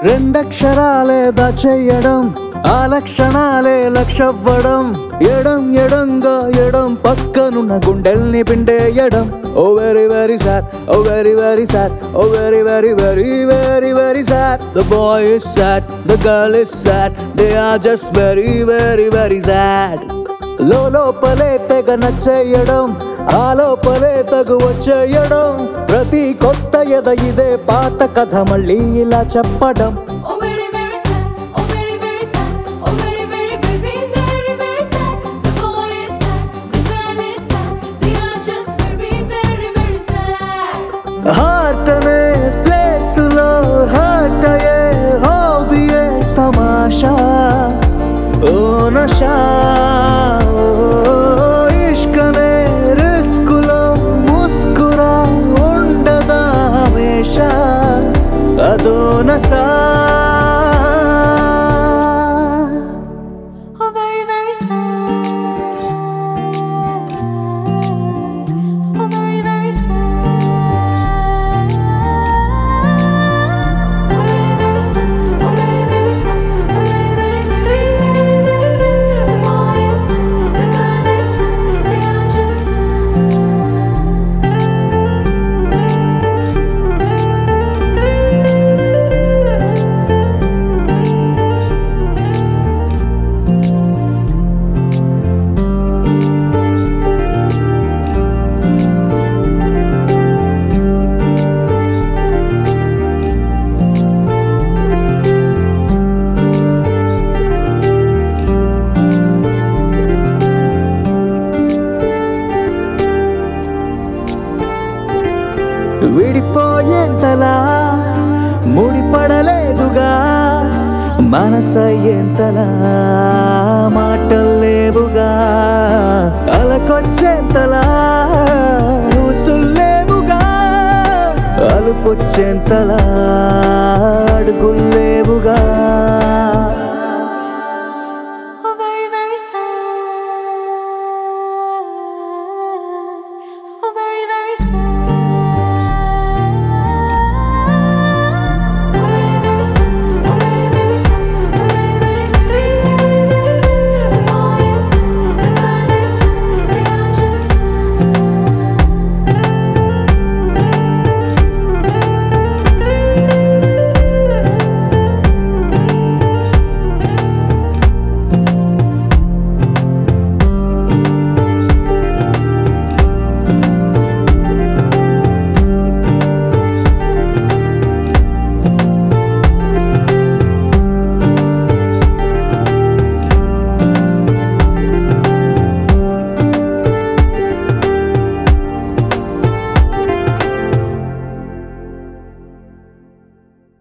రెండక్షరాలే దాచేయడం ఆ లక్షణాలే లక్షవ్వడం ఎడం ఎడంగా ఎడం పక్కనున్న గుండెల్ని పిండేయడం oh very very sad oh very very sad oh very very very very very sad the boy is sad the girl is sad they are just very very very sad లోపలే తెగ నచ్చేయడం ఆ లోపలే తగు వచ్చేయడం ప్రతి కొత్త ఎద ఇదే పాత కథ మళ్ళీ ఇలా చెప్పడం Oh very very sad, oh very very sad, oh very very very very very sad. The boy is sad, the girl is sad, they are just very very very sad. Heart అనే place లో heart అయ్యే హాబీయే తమాషా ఓ నషా ఓ ఇష్కనే risk లో ముస్కురా ఉండదా హమేషా అదో నసా Oh very very sad, oh very very sad. Oh very very sad, oh very very sad, oh very very very very very sad. The boy is sad, the girl is sad, they are just sad. విడిపోయేంతలా ముడిపడలేదుగా మనసయ్యేంతలా మాటల్లేవుగా అలకొచ్చేంతలా ఉసుల్లేవుగా అలుపొచ్చేంతలా అడుగుల్లేవుగా